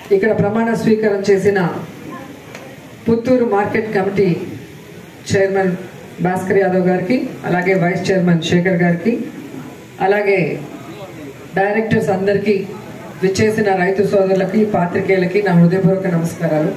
ఇక్కడ ప్రమాణ స్వీకారం చేసిన Puttur market committee chairman Bhaskar Yadav గారికి అలాగే వైస్ చైర్మన్ శేఖర్ గారికి అలాగే డైరెక్టర్స్ అందరికీ విచ్చేసిన రైతు సోదరులకి పాత్రికేయులకి నా హృదయపూర్వక నమస్కారాలు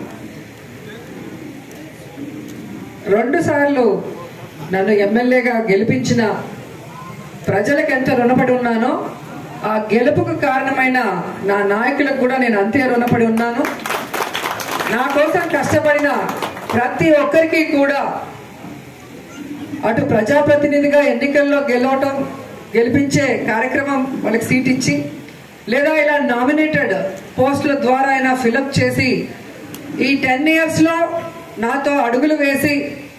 రెండు సార్లు నన్ను ఎమ్మెల్యేగా గెలిపించిన ప్రజలకు ఎంత రుణపడి ఉన్నానో ఆ గెలుపుకు కారణమైన నా నాయకులకు కూడా నేను అంతే రుణపడి ఉన్నాను నా కోసం కష్టపడిన ప్రతి ఒక్కరికి కూడా అటు ప్రజాప్రతినిధిగా ఎన్నికల్లో గెలవటం గెలిపించే కార్యక్రమం వాళ్ళకి సీట్ ఇచ్చి లేదా ఇలా నామినేటెడ్ పోస్టుల ద్వారా అయినా ఫిలప్ చేసి ఈ టెన్ ఇయర్స్లో నాతో అడుగులు వేసి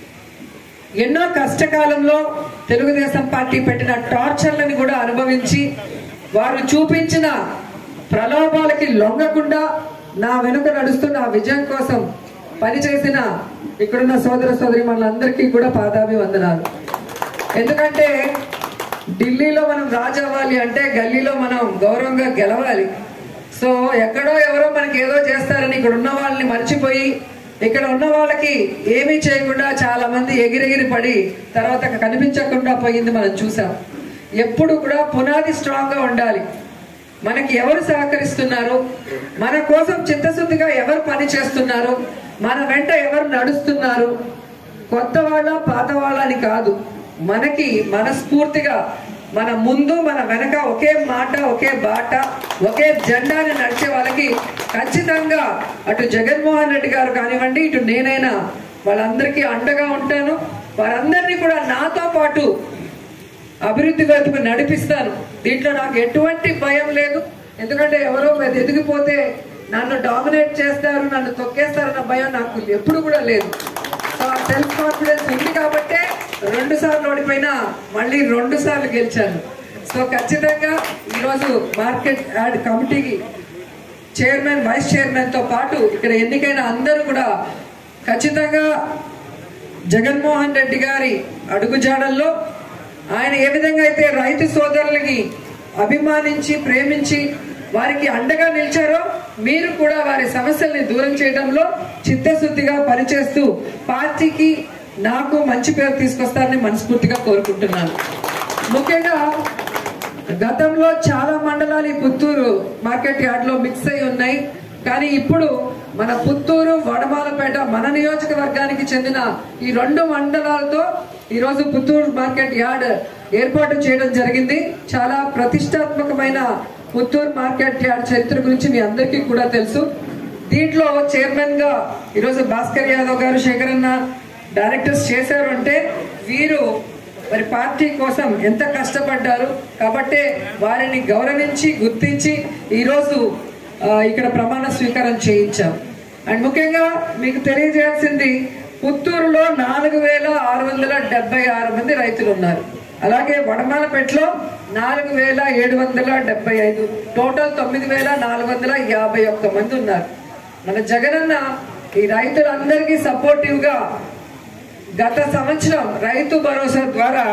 ఎన్నో కష్టకాలంలో తెలుగుదేశం పార్టీ పెట్టిన టార్చర్లను కూడా అనుభవించి వారు చూపించిన ప్రలోభాలకి లొంగకుండా నా వెనుక నడుస్తున్న ఆ విజయం కోసం పనిచేసిన ఇక్కడున్న సోదర సోదరి మనందరికీ కూడా పాదాభి వందనాలు ఎందుకంటే ఢిల్లీలో మనం రాజు అవ్వాలి అంటే గల్లీలో మనం గౌరవంగా గెలవాలి సో ఎక్కడో ఎవరో మనకి ఏదో చేస్తారని ఇక్కడ ఉన్న వాళ్ళని మర్చిపోయి ఇక్కడ ఉన్న వాళ్ళకి ఏమీ చేయకుండా చాలా మంది ఎగిరెగిరి పడి తర్వాత కనిపించకుండా పోయింది మనం చూసాం ఎప్పుడు కూడా పునాది స్ట్రాంగ్ గా ఉండాలి మనకి ఎవరు సహకరిస్తున్నారు మన కోసం చిత్తశుద్ధిగా ఎవరు పని చేస్తున్నారు మన వెంట ఎవరు నడుస్తున్నారు కొత్త వాళ్ళ పాత వాళ్ళ అని కాదు మనకి మనస్ఫూర్తిగా మన ముందు మన వెనక ఒకే మాట ఒకే బాట ఒకే జెండాని నడిచే వాళ్ళకి ఖచ్చితంగా అటు జగన్మోహన్ రెడ్డి గారు కానివ్వండి ఇటు నేనైనా వాళ్ళందరికీ అండగా ఉంటాను వారందరినీ కూడా నాతో పాటు అభివృద్ధి వైపుకు నడిపిస్తాను దీంట్లో నాకు ఎటువంటి భయం లేదు ఎందుకంటే ఎవరో ఎదిగిపోతే నన్ను డామినేట్ చేస్తారు నన్ను తొక్కేస్తారన్న భయం నాకు ఎప్పుడు కూడా లేదు సో ఆ సెల్ఫ్ కాన్ఫిడెన్స్ ఉంది కాబట్టే రెండు సార్లు ఓడిపోయినా మళ్ళీ రెండు సార్లు గెలిచాను సో ఖచ్చితంగా ఈరోజు మార్కెట్ యాడ్ కమిటీకి చైర్మన్ వైస్ చైర్మన్ తో పాటు ఇక్కడ ఎన్నికైన అందరూ కూడా ఖచ్చితంగా జగన్మోహన్ రెడ్డి గారి అడుగుజాడల్లో ఆయన ఏ విధంగా అయితే రైతు సోదరులకి అభిమానించి ప్రేమించి వారికి అండగా నిలిచారో మీరు కూడా వారి సమస్యల్ని దూరం చేయడంలో చిత్తశుద్ధిగా పనిచేస్తూ పార్టీకి నాకు మంచి పేరు తీసుకొస్తారని మనస్ఫూర్తిగా కోరుకుంటున్నాను ముఖ్యంగా గతంలో చాలా మండలాలు ఈ పుత్తూరు మార్కెట్ యార్డ్ లో మిక్స్ అయి ఉన్నాయి కానీ ఇప్పుడు మన పుత్తూరు వడమాలపేట మన నియోజకవర్గానికి చెందిన ఈ రెండు మండలాలతో ఈ రోజు పుత్తూరు మార్కెట్ యార్డ్ ఏర్పాటు చేయడం జరిగింది చాలా ప్రతిష్టాత్మకమైన పుత్తూరు మార్కెట్ యార్డ్ చరిత్ర గురించి మీ అందరికీ కూడా తెలుసు దీంట్లో చైర్మన్ గా ఈరోజు భాస్కర్ యాదవ్ గారు శేఖరన్న డైరెక్టర్స్ చేశారు అంటే వీరు మరి పార్టీ కోసం ఎంత కష్టపడ్డారు కాబట్టే వారిని గౌరవించి గుర్తించి ఈరోజు ఆ, ఇక్కడ ప్రమాణ స్వీకారం చేయించాం అండ్ ముఖ్యంగా మీకు తెలియజేయాల్సింది పుత్తూరులో నాలుగు వేల ఆరు వందల డెబ్బై ఆరు మంది రైతులు ఉన్నారు అలాగే వడమాలపేటలో నాలుగు వేల ఏడు వందల డెబ్బై ఐదు టోటల్ తొమ్మిది వేల నాలుగు వందల యాభై ఒక్క మంది ఉన్నారు మన జగనన్న ఈ రైతులందరికీ సపోర్టివ్ గా గత సంవత్సరం రైతు భరోసా ద్వారా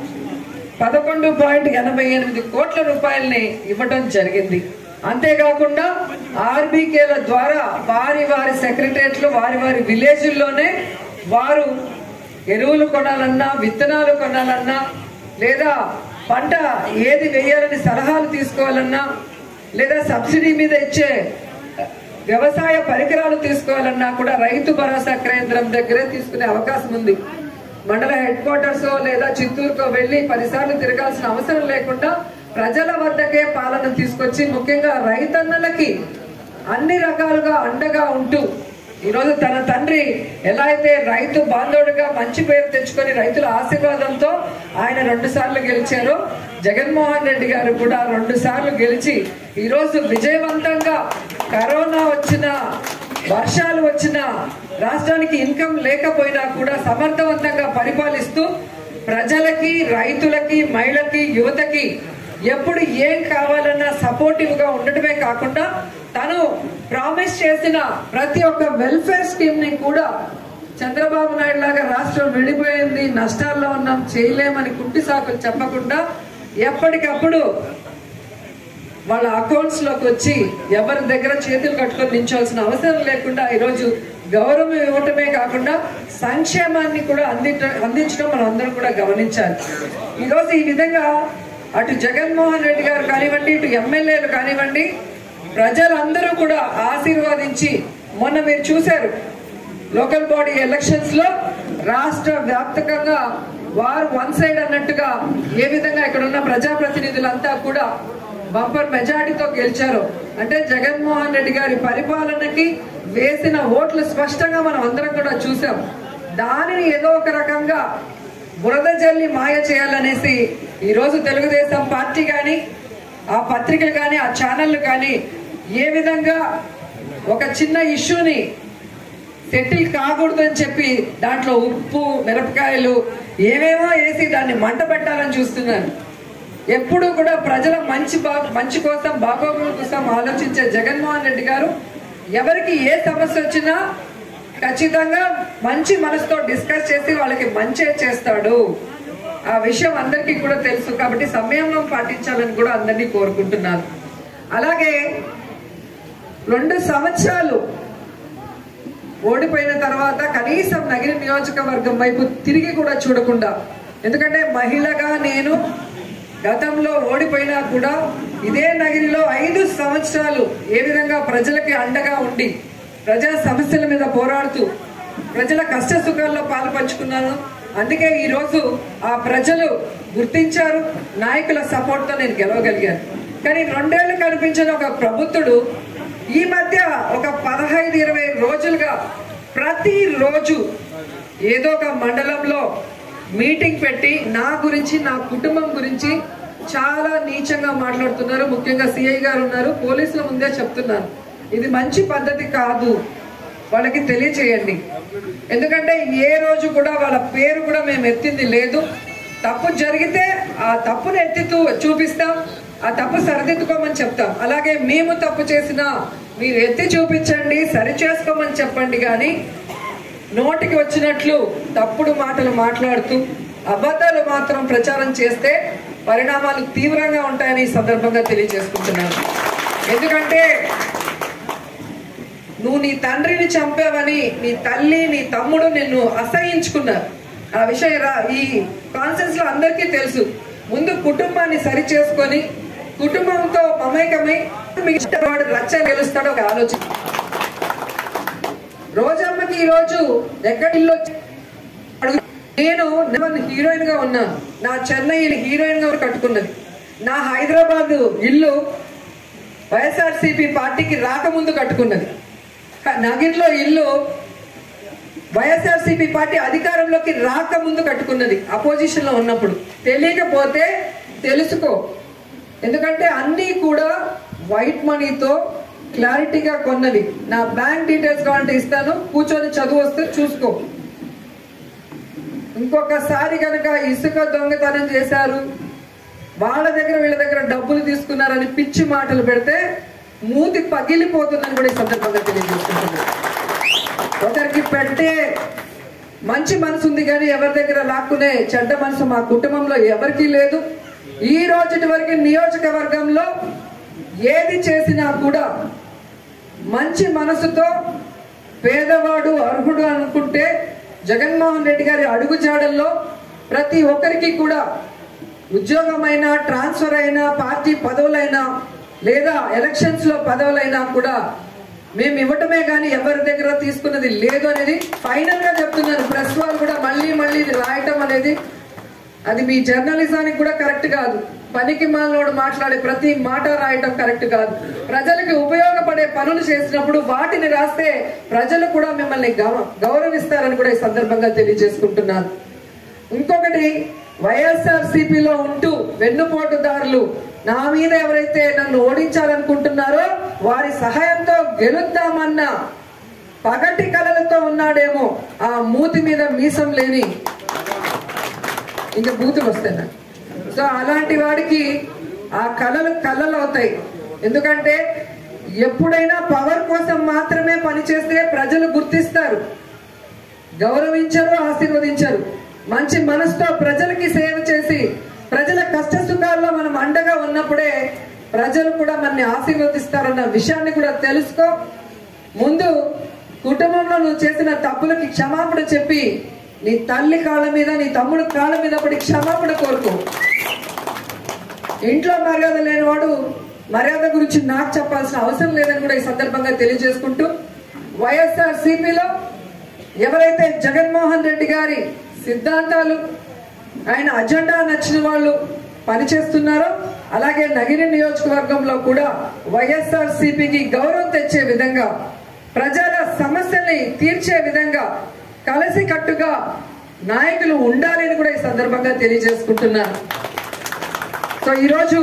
పదకొండు పాయింట్ ఎనభై ఎనిమిది కోట్ల రూపాయల్ని ఇవ్వడం జరిగింది అంతేకాకుండా ఆర్బీకేల ద్వారా వారి వారి సెక్రటరియట్లు వారి వారి విలేజ్ల్లోనే వారు ఎరువులు కొనాలన్నా విత్తనాలు కొనాలన్నా లేదా పంట ఏది వేయాలని సలహాలు తీసుకోవాలన్నా లేదా సబ్సిడీ మీద ఇచ్చే వ్యవసాయ పరికరాలు తీసుకోవాలన్నా కూడా రైతు భరోసా కేంద్రం దగ్గరే తీసుకునే అవకాశం ఉంది మండల హెడ్ క్వార్టర్స్ లేదా చిత్తూరుకో వెళ్లి పదిసార్లు తిరగాల్సిన అవసరం లేకుండా ప్రజల వద్దకే పాలన తీసుకొచ్చి ముఖ్యంగా రైతన్నలకి అన్ని రకాలుగా అండగా ఉంటూ ఈరోజు తన తండ్రి ఎలా అయితే రైతు బాంధవుడిగా మంచి పేరు తెచ్చుకొని రైతుల ఆశీర్వాదంతో ఆయన రెండు సార్లు గెలిచారో జగన్మోహన్ రెడ్డి గారు కూడా రెండు సార్లు గెలిచి ఈరోజు విజయవంతంగా కరోనా వచ్చిన వర్షాలు వచ్చినా రాష్ట్రానికి ఇన్కమ్ లేకపోయినా కూడా సమర్థవంతంగా పరిపాలిస్తూ ప్రజలకి రైతులకి మహిళకి యువతకి ఎప్పుడు ఏం కావాలన్నా సపోర్టివ్ గా ఉండటమే కాకుండా తను ప్రామిస్ చేసిన ప్రతి ఒక్క వెల్ఫేర్ స్కీమ్ ని కూడా చంద్రబాబు నాయుడు లాగా రాష్ట్రం విడిపోయింది నష్టాల్లో ఉన్నాం చేయలేమని కుంటి సాకులు చెప్పకుండా ఎప్పటికప్పుడు వాళ్ళ అకౌంట్స్ లోకి వచ్చి ఎవరి దగ్గర చేతులు కట్టుకొని నించాల్సిన అవసరం లేకుండా ఈరోజు గౌరవం ఇవ్వటమే కాకుండా సంక్షేమాన్ని కూడా అందించ అందించడం మనం అందరం కూడా గమనించాలి ఈరోజు ఈ విధంగా అటు జగన్మోహన్ రెడ్డి గారు కానివ్వండి ఇటు ఎమ్మెల్యేలు కానివ్వండి ప్రజలందరూ కూడా ఆశీర్వాదించి మొన్న మీరు చూశారు లోకల్ బాడీ ఎలక్షన్స్ లో రాష్ట్ర వ్యాప్తంగా వారు వన్ సైడ్ అన్నట్టుగా ఏ విధంగా ఇక్కడ ఉన్న ప్రజాప్రతినిధులంతా కూడా బంపర్ మెజారిటీతో గెలిచారు అంటే జగన్మోహన్ రెడ్డి గారి పరిపాలనకి వేసిన ఓట్లు స్పష్టంగా మనం అందరం కూడా చూసాం దానిని ఏదో ఒక రకంగా బురద జల్లి మాయ చేయాలనేసి ఈ రోజు తెలుగుదేశం పార్టీ కానీ ఆ పత్రికలు కానీ ఆ ఛానళ్ళు కానీ ఏ విధంగా ఒక చిన్న ఇష్యూని సెటిల్ కాకూడదు అని చెప్పి దాంట్లో ఉప్పు మిరపకాయలు ఏమేమో వేసి దాన్ని మంట పెట్టాలని చూస్తున్నాను ఎప్పుడు కూడా ప్రజల మంచి బా మంచి కోసం బాగోగుల కోసం ఆలోచించే జగన్మోహన్ రెడ్డి గారు ఎవరికి ఏ సమస్య వచ్చినా ఖచ్చితంగా మంచి మనసుతో డిస్కస్ చేసి వాళ్ళకి మంచే చేస్తాడు ఆ విషయం అందరికీ కూడా తెలుసు కాబట్టి సంయమనం పాటించాలని కూడా అందరినీ కోరుకుంటున్నాను అలాగే రెండు సంవత్సరాలు ఓడిపోయిన తర్వాత కనీసం నగిరి నియోజకవర్గం వైపు తిరిగి కూడా చూడకుండా ఎందుకంటే మహిళగా నేను గతంలో ఓడిపోయినా కూడా ఇదే నగిరిలో ఐదు సంవత్సరాలు ఏ విధంగా ప్రజలకి అండగా ఉండి ప్రజా సమస్యల మీద పోరాడుతూ ప్రజల కష్ట సుఖాల్లో పాలు పంచుకున్నాను అందుకే ఈ రోజు ఆ ప్రజలు గుర్తించారు నాయకుల సపోర్ట్ తో నేను గెలవగలిగాను కానీ రెండేళ్లు కనిపించిన ఒక ప్రభుత్వుడు ఈ మధ్య ఒక పదహైదు ఇరవై రోజులుగా ప్రతి రోజు ఏదో ఒక మండలంలో మీటింగ్ పెట్టి నా గురించి నా కుటుంబం గురించి చాలా నీచంగా మాట్లాడుతున్నారు ముఖ్యంగా సిఐ గారు ఉన్నారు పోలీసుల ముందే చెప్తున్నాను ఇది మంచి పద్ధతి కాదు వాళ్ళకి తెలియచేయండి ఎందుకంటే ఏ రోజు కూడా వాళ్ళ పేరు కూడా మేము ఎత్తింది లేదు తప్పు జరిగితే ఆ తప్పును ఎత్తి చూపిస్తాం ఆ తప్పు సరిదిద్దుకోమని చెప్తాం అలాగే మేము తప్పు చేసినా మీరు ఎత్తి చూపించండి సరి చేసుకోమని చెప్పండి కానీ నోటికి వచ్చినట్లు తప్పుడు మాటలు మాట్లాడుతూ అబద్ధాలు మాత్రం ప్రచారం చేస్తే పరిణామాలు తీవ్రంగా ఉంటాయని ఈ సందర్భంగా తెలియజేసుకుంటున్నాను ఎందుకంటే నువ్వు నీ తండ్రిని చంపావని నీ తల్లి నీ తమ్ముడు నిన్ను అసహించుకున్నారు ఆ విషయం రా- ఈ కాన్సెన్స్ లో అందరికీ తెలుసు ముందు కుటుంబాన్ని సరి చేసుకొని కుటుంబంతో మమేకమై మీ ఇష్టవాడు రచ్చ గెలుస్తాడో ఒక ఆలోచన రోజమ్మకి ఈ రోజు ఎక్కడ ఇల్లు వచ్చి అడుగు నేను నెంబర్ హీరోయిన్ గా ఉన్నాను నా చెన్నై హీరోయిన్ గా కట్టుకున్నది నా హైదరాబాద్ ఇల్లు వైఎస్ఆర్సీపీ పార్టీకి రాకముందు కట్టుకున్నది క- నగిరిలో ఇల్లు వైఎస్ఆర్సీపీ పార్టీ అధికారంలోకి రాకముందు కట్టుకున్నది అపోజిషన్ లో ఉన్నప్పుడు తెలియకపోతే తెలుసుకో ఎందుకంటే అన్నీ కూడా వైట్ మనీతో క్లారిటీగా కొన్నవి నా బ్యాంక్ డీటెయిల్స్ కావాలంటే ఇస్తాను కూర్చొని చదువు వస్తే చూసుకో ఇంకొకసారి కనుక ఇసుక దొంగతనం చేశారు వాళ్ళ దగ్గర వీళ్ళ దగ్గర డబ్బులు తీసుకున్నారని పిచ్చి మాటలు పెడితే మూతి పగిలిపోతుందని కూడా ఈ సందర్భంగా తెలియజేసుకుంటున్నాను ఒకరికి పెట్టే మంచి మనసు ఉంది కానీ ఎవరి దగ్గర లాక్కునే చెడ్డ మనసు మా కుటుంబంలో ఎవరికీ లేదు ఈ రోజుటి వరకు నియోజకవర్గంలో ఏది చేసినా కూడా మంచి మనసుతో పేదవాడు అర్హుడు అనుకుంటే జగన్మోహన్ రెడ్డి గారి అడుగుజాడల్లో ప్రతి ఒక్కరికి కూడా ఉద్యోగమైనా ట్రాన్స్ఫర్ అయినా పార్టీ పదవులైనా లేదా ఎలక్షన్స్ లో పదవులైనా కూడా మేము ఇవ్వటమే కానీ ఎవరి దగ్గర తీసుకున్నది లేదు అనేది ఫైనల్ గా చెప్తున్నాను ప్రెస్ వాళ్ళు కూడా మళ్ళీ మళ్ళీ ఇది రాయటం అనేది అది మీ జర్నలిజానికి కూడా కరెక్ట్ కాదు పనికి మాలోడు మాట్లాడే ప్రతి మాట రాయటం కరెక్ట్ కాదు ప్రజలకు ఉపయోగపడే పనులు చేసినప్పుడు వాటిని రాస్తే ప్రజలు కూడా మిమ్మల్ని గౌ- గౌరవిస్తారని కూడా ఈ సందర్భంగా తెలియజేసుకుంటున్నాను ఇంకొకటి వైఎస్ఆర్ సిపిలో ఉంటూ వెన్నుపోటుదారులు నా మీద ఎవరైతే నన్ను ఓడించాలనుకుంటున్నారో వారి సహాయంతో గెలుద్దామన్న పగటి కలలతో ఉన్నాడేమో ఆ మూతి మీద మీసం లేని ఇంకా బూతులు వస్తాయి నాకు సో అలాంటి వాడికి ఆ కళలు కళలు అవుతాయి ఎందుకంటే ఎప్పుడైనా పవర్ కోసం మాత్రమే పనిచేస్తే ప్రజలు గుర్తిస్తారు గౌరవించరు ఆశీర్వదించరు మంచి మనసుతో ప్రజలకి సేవ చేసి ప్రజల కష్ట సుఖాల్లో మనం అండగా ఉన్నప్పుడే ప్రజలు కూడా మనని ఆశీర్వదిస్తారన్న విషయాన్ని కూడా తెలుసుకో ముందు కుటుంబంలో నువ్వు చేసిన తప్పులకి క్షమాపణ చెప్పి నీ తల్లి కాళ్ళ మీద నీ తమ్ముడు కాళ్ళ మీద పడి క్షమాపణ కోరుకో ఇంట్లో మర్యాద లేనివాడు మర్యాద గురించి నాకు చెప్పాల్సిన అవసరం లేదని కూడా ఈ సందర్భంగా తెలియజేసుకుంటూ వైఎస్ఆర్ సిపిలో ఎవరైతే జగన్మోహన్ రెడ్డి గారి సిద్ధాంతాలు ఆయన అజెండా నచ్చిన వాళ్ళు పనిచేస్తున్నారో అలాగే నగిరి నియోజకవర్గంలో కూడా వైఎస్ఆర్ సిపికి గౌరవం తెచ్చే విధంగా ప్రజల సమస్యల్ని తీర్చే విధంగా కలిసి కట్టుగా నాయకులు ఉండాలని కూడా ఈ సందర్భంగా తెలియజేసుకుంటున్నాను సో ఈరోజు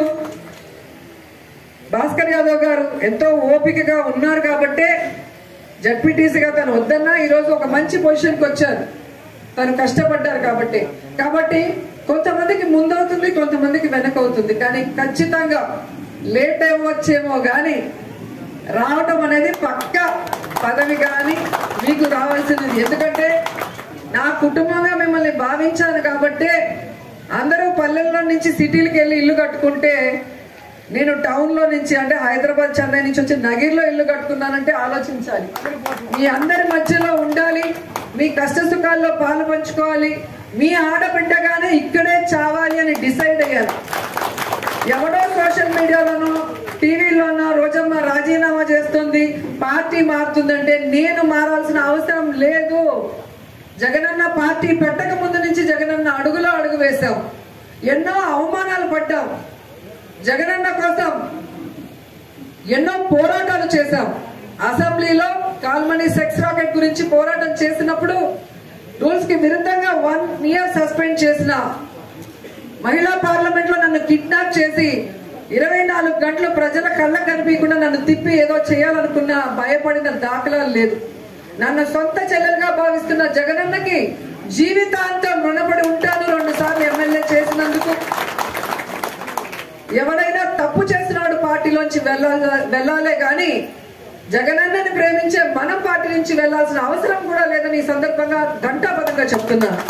భాస్కర్ యాదవ్ గారు ఎంతో ఓపికగా ఉన్నారు కాబట్టే జడ్పీటీసీగా తను వద్దన్నా ఈరోజు ఒక మంచి పొజిషన్కి వచ్చారు తను కష్టపడ్డారు కాబట్టి కాబట్టి కొంతమందికి ముందవుతుంది కొంతమందికి వెనక అవుతుంది కానీ ఖచ్చితంగా లేట్ అవ్వచ్చేమో కానీ రావటం అనేది పక్క పదవి కానీ మీకు రావాల్సినది ఎందుకంటే నా కుటుంబంగా మిమ్మల్ని భావించాను కాబట్టే అందరూ పల్లెల్లో నుంచి సిటీలకు వెళ్ళి ఇల్లు కట్టుకుంటే నేను టౌన్ లో నుంచి అంటే హైదరాబాద్ చెన్నై నుంచి వచ్చి నగిరిలో ఇల్లు కట్టుకున్నానంటే ఆలోచించాలి మీ అందరి మధ్యలో ఉండాలి మీ కష్ట సుఖాల్లో పాలు పంచుకోవాలి మీ ఆడబిడ్డగానే ఇక్కడే చావాలి అని డిసైడ్ అయ్యాను ఎవడో సోషల్ మీడియాలోనో టీవీలోనో రోజమ్మ రాజీనామా చేస్తుంది పార్టీ మారుతుందంటే నేను మారాల్సిన అవసరం లేదు జగనన్న పార్టీ పెట్టక ముందు నుంచి జగనన్న అడుగులో అడుగు వేశాం ఎన్నో అవమానాలు పడ్డాం జగనన్న కోసం ఎన్నో పోరాటాలు చేశాం అసెంబ్లీలో కాల్మనీ సెక్స్ రాకెట్ గురించి పోరాటం చేసినప్పుడు రూల్స్ కి విరుద్ధంగా వన్ ఇయర్ సస్పెండ్ చేసిన మహిళా పార్లమెంట్ లో నన్ను కిడ్నాప్ చేసి ఇరవై నాలుగు గంటలు ప్రజల కళ్ళ కనిపించకుండా నన్ను తిప్పి ఏదో చేయాలనుకున్న భయపడిన దాఖలాలు లేదు నన్ను సొంత చెల్లెలుగా భావిస్తున్న జగనన్నకి జీవితాంతం రుణపడి ఉంటాను రెండు సార్లు ఎమ్మెల్యే చేసినందుకు ఎవడైనా తప్పు చేసినాడు పార్టీలోంచి వెళ్ళాలి వెళ్ళాలే గాని జగనన్నని ప్రేమించే మన పార్టీ నుంచి వెళ్లాల్సిన అవసరం కూడా లేదని ఈ సందర్భంగా ఘంటాపథంగా చెప్తున్నాను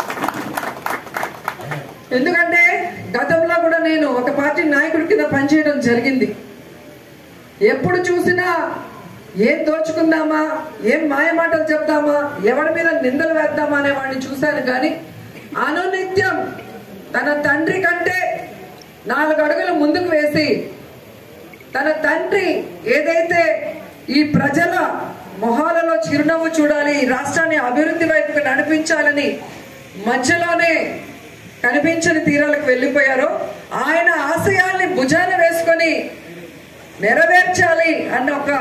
ఎందుకంటే గతంలో కూడా నేను ఒక పార్టీ నాయకుడి కింద పనిచేయడం జరిగింది ఎప్పుడు చూసినా ఏం దోచుకుందామా ఏం మాయమాటలు చెప్దామా ఎవరి మీద నిందలు వేద్దామా అనే వాడిని చూశాను కానీ అనునిత్యం తన తండ్రి కంటే నాలుగు అడుగులు ముందుకు వేసి తన తండ్రి ఏదైతే ఈ ప్రజల మొహాలలో చిరునవ్వు చూడాలి ఈ రాష్ట్రాన్ని అభివృద్ధి వైపుకు నడిపించాలని మధ్యలోనే కనిపించని తీరాలకు వెళ్ళిపోయారో ఆయన ఆశయాల్ని భుజాన వేసుకొని నెరవేర్చాలి అన్న ఒక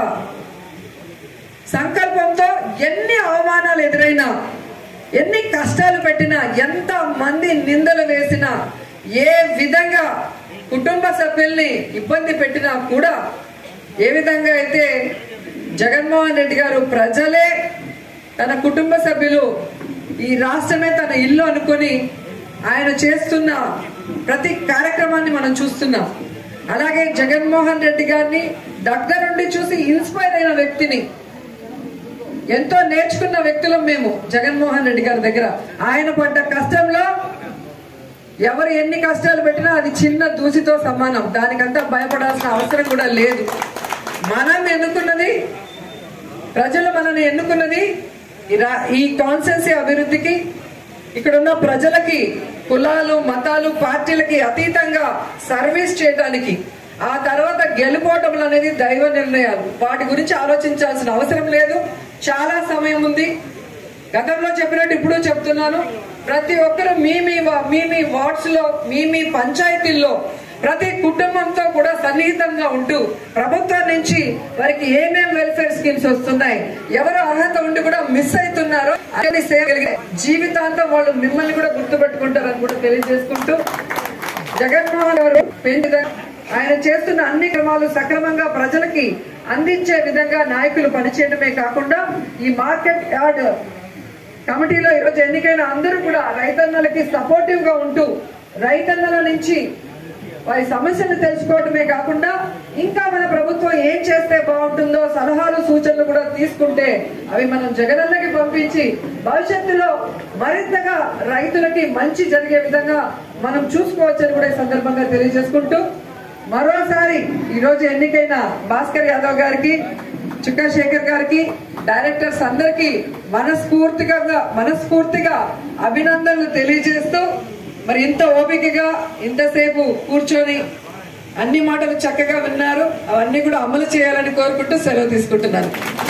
సంకల్పంతో ఎన్ని అవమానాలు ఎదురైనా ఎన్ని కష్టాలు పెట్టినా ఎంత మంది నిందలు వేసినా ఏ విధంగా కుటుంబ సభ్యుల్ని ఇబ్బంది పెట్టినా కూడా ఏ విధంగా అయితే జగన్మోహన్ రెడ్డి గారు ప్రజలే తన కుటుంబ సభ్యులు ఈ రాష్ట్రమే తన ఇల్లు అనుకొని ఆయన చేస్తున్న ప్రతి కార్యక్రమాన్ని మనం చూస్తున్నాం అలాగే జగన్మోహన్ రెడ్డి గారిని దగ్గరుండి చూసి ఇన్స్పైర్ అయిన వ్యక్తిని ఎంతో నేర్చుకున్న వ్యక్తులం మేము జగన్మోహన్ రెడ్డి గారి దగ్గర ఆయన పడ్డ కష్టంలో ఎవరు ఎన్ని కష్టాలు పెట్టినా అది చిన్న దూసితో సమానం దానికంతా భయపడాల్సిన అవసరం కూడా లేదు మనం ఎన్నుకున్నది ప్రజలు మనల్ని ఎన్నుకున్నది ఈ రా- ఈ కాన్సెన్సీ అభివృద్ధికి ఇక్కడ ఉన్న ప్రజలకి కులాలు మతాలు పార్టీలకి అతీతంగా సర్వీస్ చేయడానికి ఆ తర్వాత గెలుపోవటములు అనేది దైవ నిర్ణయాలు వాటి గురించి ఆలోచించాల్సిన అవసరం లేదు చాలా సమయం ఉంది గతంలో చెప్పినట్టు ఇప్పుడు చెప్తున్నాను ప్రతి ఒక్కరు మీ మీ వా- మీ మీ వార్డ్స్ లో మీ మీ పంచాయతీల్లో ప్రతి కుటుంబంతో కూడా సన్నిహితంగా ఉంటూ ప్రభుత్వం నుంచి వారికి ఏమేం వెల్ఫేర్ స్కీమ్స్ వస్తున్నాయి ఎవరు అర్హత ఉండి కూడా మిస్ అవుతున్నారో అది చేయగలిగే జీవితాంతం వాళ్ళు మిమ్మల్ని కూడా గుర్తుపెట్టుకుంటారని కూడా తెలియజేసుకుంటూ జగన్మోహన్ గారు పెంచిన ఆయన చేస్తున్న అన్ని క్రమాలు సక్రమంగా ప్రజలకి అందించే విధంగా నాయకులు పనిచేయడమే కాకుండా ఈ మార్కెట్ యార్డ్ కమిటీలో ఈరోజు ఎన్నికైన అందరూ కూడా రైతన్నలకి సపోర్టివ్ గా ఉంటూ రైతన్నల నుంచి వారి సమస్యలు తెలుసుకోవడమే కాకుండా ఇంకా మన ప్రభుత్వం ఏం చేస్తే బాగుంటుందో సలహాలు సూచనలు కూడా తీసుకుంటే అవి మనం జగనన్నకి పంపించి భవిష్యత్తులో మరింతగా రైతులకి మంచి జరిగే విధంగా మనం చూసుకోవచ్చని కూడా ఈ సందర్భంగా తెలియజేసుకుంటూ మరోసారి ఈరోజు ఎన్నికైన భాస్కర్ యాదవ్ గారికి చుక్కా శేఖర్ గారికి డైరెక్టర్స్ అందరికీ మనస్ఫూర్తిగా మనస్ఫూర్తిగా అభినందనలు తెలియజేస్తూ మరి ఇంత ఓపికగా ఇంతసేపు కూర్చొని అన్ని మాటలు చక్కగా విన్నారు అవన్నీ కూడా అమలు చేయాలని కోరుకుంటూ సెలవు తీసుకుంటున్నాను